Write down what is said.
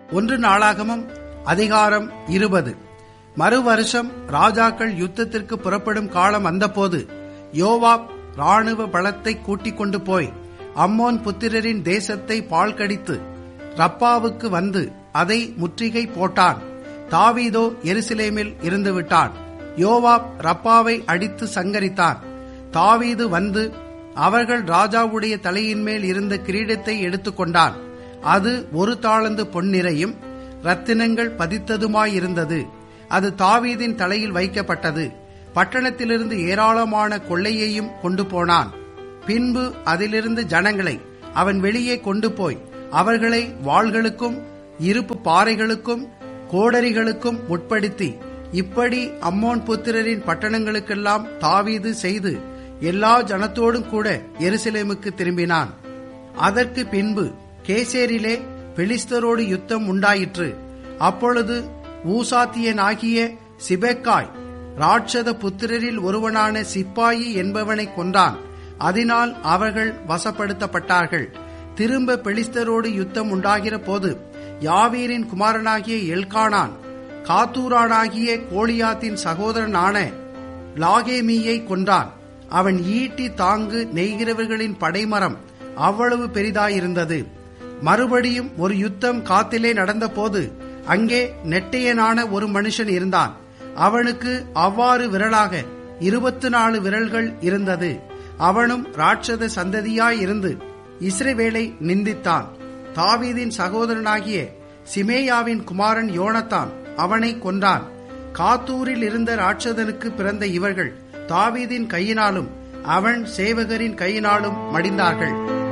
ஒன்று நாளாகமம் அதிகாரம் இருபது மறு வருஷம் ராஜாக்கள் யுத்தத்திற்கு புறப்படும் காலம் வந்தபோது யோவாப் ராணுவ பலத்தை கூட்டிக் கொண்டு போய் அம்மோன் புத்திரரின் தேசத்தை பால் கடித்து ரப்பாவுக்கு வந்து அதை முற்றுகை போட்டான் தாவீதோ எருசலேமில் இருந்து விட்டான் யோவாப் ரப்பாவை அடித்து சங்கரித்தான் தாவீது வந்து அவர்கள் ராஜாவுடைய தலையின் மேல் இருந்த கிரீடத்தை எடுத்துக்கொண்டான் அது ஒரு தாளந்து பொன்னிறையும் ரத்தினங்கள் பதித்ததுமாயிருந்தது அது தாவீதின் தலையில் வைக்கப்பட்டது பட்டணத்திலிருந்து ஏராளமான கொள்ளையையும் கொண்டு போனான் பின்பு அதிலிருந்து ஜனங்களை அவன் வெளியே கொண்டு போய் அவர்களை வாள்களுக்கும் இருப்பு பாறைகளுக்கும் கோடரிகளுக்கும் முற்படுத்தி இப்படி அம்மோன் புத்திரரின் பட்டணங்களுக்கெல்லாம் தாவீது செய்து எல்லா ஜனத்தோடும் கூட எருசலேமுக்கு திரும்பினான் அதற்கு பின்பு கேசேரிலே பெலிஸ்தரோடு யுத்தம் உண்டாயிற்று அப்பொழுது ஊசாத்தியனாகிய சிபெக்காய் ராட்சத புத்திரரில் ஒருவனான சிப்பாயி என்பவனை கொன்றான் அதனால் அவர்கள் வசப்படுத்தப்பட்டார்கள் திரும்ப பெலிஸ்தரோடு யுத்தம் உண்டாகிற போது யாவீரின் குமாரனாகிய எல்கானான் காத்தூரானாகிய கோலியாத்தின் சகோதரனான லாகேமியை கொன்றான் அவன் ஈட்டி தாங்கு நெய்கிறவர்களின் படைமரம் அவ்வளவு பெரிதாயிருந்தது மறுபடியும் ஒரு யுத்தம் காத்திலே நடந்தபோது அங்கே நெட்டையனான ஒரு மனுஷன் இருந்தான் அவனுக்கு அவ்வாறு விரலாக இருபத்து நாலு விரல்கள் இருந்தது அவனும் ராட்சத சந்ததியாயிருந்து இஸ்ரவேலை நிந்தித்தான் தாவீதின் சகோதரனாகிய சிமேயாவின் குமாரன் யோனத்தான் அவனை கொன்றான் காத்தூரில் இருந்த ராட்சதனுக்கு பிறந்த இவர்கள் தாவீதின் கையினாலும் அவன் சேவகரின் கையினாலும் மடிந்தார்கள்